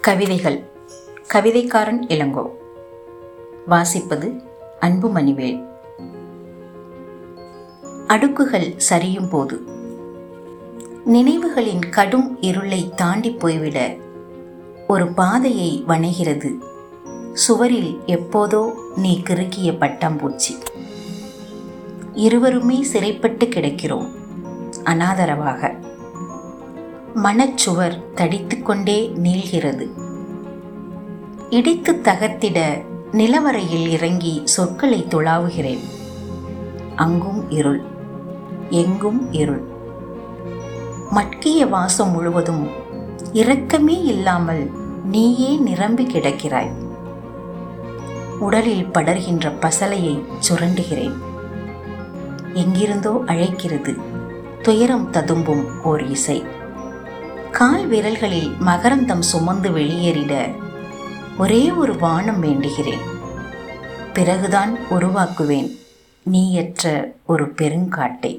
கவிதைகள் கவிதைக்காரன் இளங்கோ வாசிப்பது அன்பு மணிவேல் அடுக்குகள் சரியும் போது நினைவுகளின் கடும் இருளை தாண்டி போய்விட ஒரு பாதையை வணைகிறது சுவரில் எப்போதோ நீ கிறுக்கிய பட்டாம்பூச்சி இருவருமே சிறைப்பட்டு கிடக்கிறோம் அனாதரவாக மனச்சுவர் தடித்துக்கொண்டே நீள்கிறது இடித்து தகர்த்திட நிலவரையில் இறங்கி சொற்களை துளாவுகிறேன் அங்கும் இருள் எங்கும் இருள் மட்கிய வாசம் முழுவதும் இரக்கமே இல்லாமல் நீயே நிரம்பி கிடக்கிறாய் உடலில் படர்கின்ற பசலையை சுரண்டுகிறேன் எங்கிருந்தோ அழைக்கிறது துயரம் ததும்பும் ஓர் இசை கால் விரல்களில் மகரந்தம் சுமந்து வெளியேறிட ஒரே ஒரு வானம் வேண்டுகிறேன் பிறகுதான் உருவாக்குவேன் நீயற்ற ஒரு பெருங்காட்டை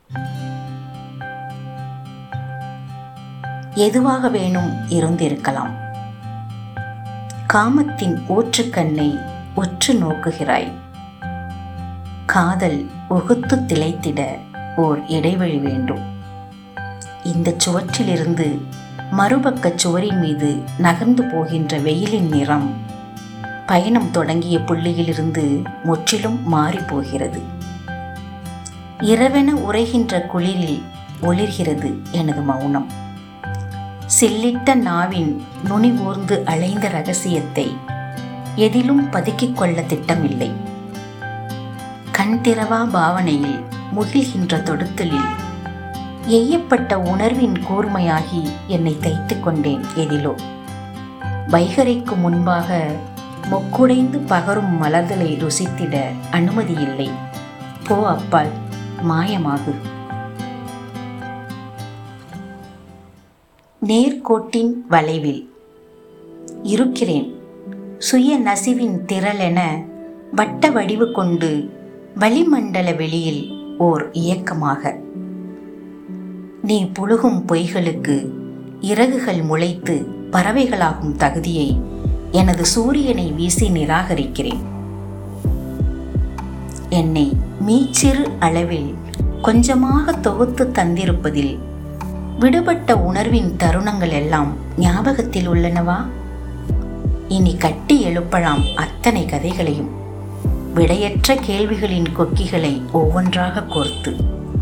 எதுவாக வேணும் இருந்திருக்கலாம் காமத்தின் ஊற்றுக்கண்ணை உற்று நோக்குகிறாய் காதல் உகுத்து திளைத்திட ஓர் இடைவெளி வேண்டும் இந்த சுவற்றிலிருந்து மறுபக்க சுவரின் மீது நகர்ந்து போகின்ற வெயிலின் நிறம் பயணம் தொடங்கிய புள்ளியிலிருந்து முற்றிலும் மாறி போகிறது இரவென உரைகின்ற குளிரில் ஒளிர்கிறது எனது மௌனம் சில்லிட்ட நாவின் நுனி ஊர்ந்து அலைந்த ரகசியத்தை எதிலும் பதுக்கிக் கொள்ள திட்டமில்லை கண் திறவா பாவனையில் முகில்கின்ற தொடுத்தலில் எய்யப்பட்ட உணர்வின் கூர்மையாகி என்னை தைத்து கொண்டேன் எதிலோ வைகரைக்கு முன்பாக மொக்குடைந்து பகரும் மலர்களை ருசித்திட அனுமதியில்லை போ அப்பால் மாயமாகு நேர்கோட்டின் வளைவில் இருக்கிறேன் சுய நசிவின் திரளென வட்ட வடிவு கொண்டு வளிமண்டல வெளியில் ஓர் இயக்கமாக நீ புழுகும் பொய்களுக்கு இறகுகள் முளைத்து பறவைகளாகும் தகுதியை எனது சூரியனை வீசி நிராகரிக்கிறேன் என்னை மீச்சிறு அளவில் கொஞ்சமாக தொகுத்து தந்திருப்பதில் விடுபட்ட உணர்வின் தருணங்கள் எல்லாம் ஞாபகத்தில் உள்ளனவா இனி கட்டி எழுப்பலாம் அத்தனை கதைகளையும் விடையற்ற கேள்விகளின் கொக்கிகளை ஒவ்வொன்றாக கோர்த்து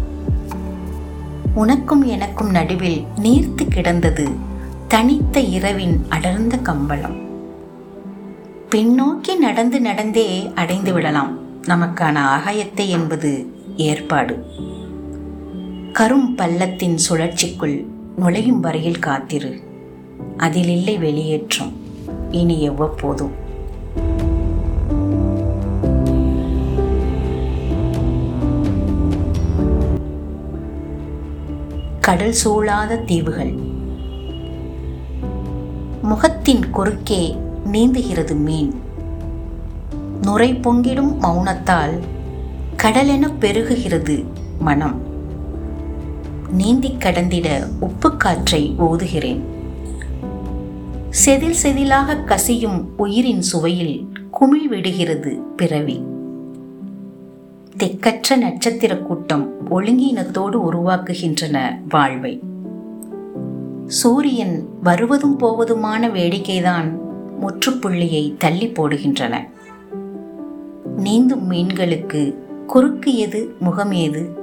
உனக்கும் எனக்கும் நடுவில் நீர்த்து கிடந்தது தனித்த இரவின் அடர்ந்த கம்பளம் பின்னோக்கி நடந்து நடந்தே அடைந்து விடலாம் நமக்கான ஆகாயத்தை என்பது ஏற்பாடு கரும் பள்ளத்தின் சுழற்சிக்குள் நுழையும் வரையில் காத்திரு அதில் இல்லை வெளியேற்றம் இனி எவ்வப்போதும் கடல் சூழாத தீவுகள் முகத்தின் குறுக்கே நீந்துகிறது மீன் நுரை பொங்கிடும் மௌனத்தால் கடலென பெருகுகிறது மனம் நீந்திக் கடந்திட உப்பு காற்றை ஓதுகிறேன் செதில் செதிலாக கசியும் உயிரின் சுவையில் குமிழ் விடுகிறது பிறவி திக்கற்ற நட்சத்திர கூட்டம் ஒழுங்கீனத்தோடு உருவாக்குகின்றன வாழ்வை சூரியன் வருவதும் போவதுமான வேடிக்கைதான் முற்றுப்புள்ளியை தள்ளி போடுகின்றன நீந்தும் மீன்களுக்கு குறுக்கு எது முகம் ஏது